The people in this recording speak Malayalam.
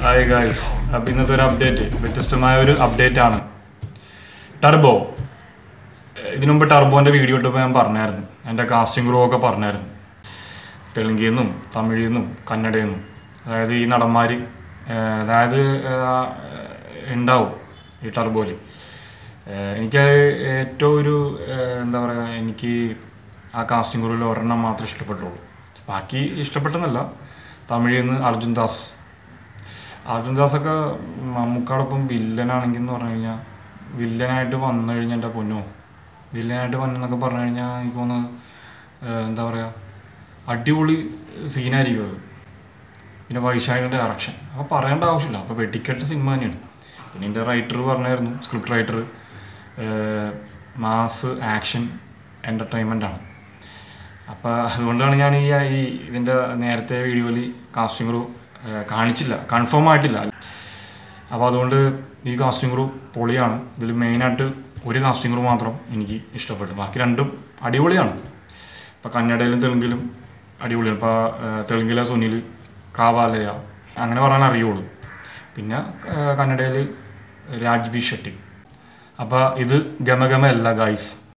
ഹായ് ഗായ്സ് അപ്പോൾ ഇന്നത്തെ ഒരു അപ്ഡേറ്റ് വ്യത്യസ്തമായ ഒരു അപ്ഡേറ്റ് ആണ് ടർബോ ഇതിനു മുമ്പ് ടർബോൻ്റെ വീഡിയോ ഇട്ടപ്പോൾ ഞാൻ പറഞ്ഞായിരുന്നു എൻ്റെ കാസ്റ്റിംഗ് ക്രൂ ഒക്കെ പറഞ്ഞായിരുന്നു തെലുങ്കിൽ നിന്നും തമിഴിൽ നിന്നും കന്നഡയിൽ നിന്നും അതായത് ഈ നടന്മാർ അതായത് ഏഹ്, ഉണ്ടാവും ഈ ടർബോയിൽ എനിക്ക് ഏറ്റവും ഒരു ഏഹ്, എന്താ പറയുക എനിക്ക് ആ കാസ്റ്റിംഗ് ക്രൂവിൽ ഒരെണ്ണം മാത്രമേ ഇഷ്ടപ്പെട്ടുള്ളൂ ബാക്കി ഇഷ്ടപ്പെട്ടെന്നല്ല തമിഴിൽ നിന്ന് അർജുൻ ദാസ് അർജുൻ ദാസ് ഒക്കെ മമ്മൂക്കാടൊപ്പം വില്ലനാണെങ്കിൽ എന്ന് പറഞ്ഞു കഴിഞ്ഞാൽ വില്ലനായിട്ട് വന്നു കഴിഞ്ഞാൽ എൻ്റെ പൊന്നോ വില്ലനായിട്ട് വന്നെന്നൊക്കെ പറഞ്ഞു കഴിഞ്ഞാൽ എനിക്ക് തോന്നുന്നു ഏഹ്, എന്താ പറയുക അടിപൊളി സീനായിരിക്കും അത് പിന്നെ വൈശാഖിൻ്റെ ഡയറക്ഷൻ അപ്പോൾ പറയേണ്ട ആവശ്യമില്ല അപ്പോൾ വെടിക്കെട്ട് സിനിമ തന്നെയാണ് പിന്നെ എൻ്റെ റൈറ്റർ പറഞ്ഞായിരുന്നു script writer mass action entertainment ആണ് അപ്പോൾ അതുകൊണ്ടാണ് ഞാൻ ഈ ഈ ഇതിൻ്റെ നേരത്തെ വീഡിയോയിൽ കാസ്റ്റിംഗ് ക്രൂ കാണിച്ചില്ല കൺഫേം ആയിട്ടില്ല അപ്പോൾ അതുകൊണ്ട് ഈ കാസ്റ്റിംഗ് ക്രൂ പൊളിയാണ് ഇതിൽ മെയിനായിട്ട് ഒരു കാസ്റ്റിംഗ് ക്രൂ മാത്രം എനിക്ക് ഇഷ്ടപ്പെട്ടു ബാക്കി രണ്ടും അടിപൊളിയാണ് ഇപ്പോൾ കന്നഡയിലും തെലുങ്കിലും അടിപൊളിയാണ് ഇപ്പോൾ തെലുങ്കിലെ സുനിൽ കാവാലയ അങ്ങനെ പറയാൻ അറിയുള്ളൂ പിന്നെ കന്നഡയിൽ രാജ്ബി ഷെട്ടി അപ്പോൾ ഇത് ഗമഗമ അല്ല ഗായ്സ്